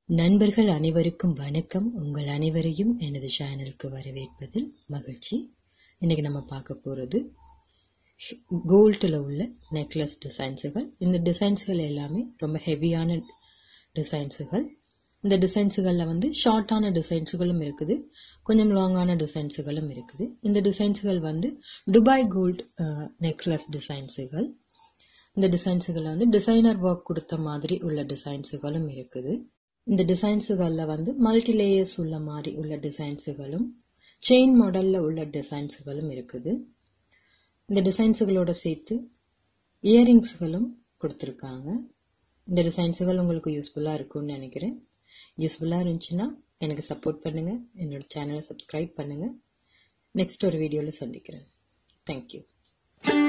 நண்பர்கள் அனைவருக்கும் வணக்கம் உங்கள் அனைவரையும் எனது சேனலுக்கு வரவேற்பதில் மகிழ்ச்சி இன்னைக்கு நம்ம பார்க்க போகிறது கோல்டில் உள்ள நெக்லஸ் டிசைன்ஸுகள் இந்த டிசைன்ஸுகள் எல்லாமே ரொம்ப ஹெவியான டிசைன்ஸுகள் இந்த டிசைன்ஸுகளில் வந்து ஷார்ட்டான டிசைன்ஸுகளும் இருக்குது கொஞ்சம் லாங்கான டிசைன்ஸுகளும் இருக்குது இந்த டிசைன்ஸுகள் வந்து துபாய் கோல்ட் நெக்லஸ் டிசைன்ஸுகள் இந்த டிசைன்ஸுகளில் வந்து டிசைனர் ஒர்க் கொடுத்த மாதிரி உள்ள டிசைன்ஸுகளும் இருக்குது இந்த டிசைன்ஸுகளில் வந்து மல்டி லேயர்ஸ் உள்ள மாதிரி உள்ள டிசைன்ஸுகளும் செயின் மாடலில் உள்ள டிசைன்ஸுகளும் இருக்குது இந்த டிசைன்ஸுகளோட சேர்த்து இயரிங்ஸுகளும் கொடுத்துருக்காங்க இந்த டிசைன்ஸுகள் உங்களுக்கு யூஸ்ஃபுல்லாக இருக்கும்னு நினைக்கிறேன் யூஸ்ஃபுல்லாக இருந்துச்சுன்னா எனக்கு சப்போர்ட் பண்ணுங்கள் என்னோட சேனலை சப்ஸ்கிரைப் பண்ணுங்கள் நெக்ஸ்ட் ஒரு வீடியோவில் சந்திக்கிறேன் தேங்க்யூ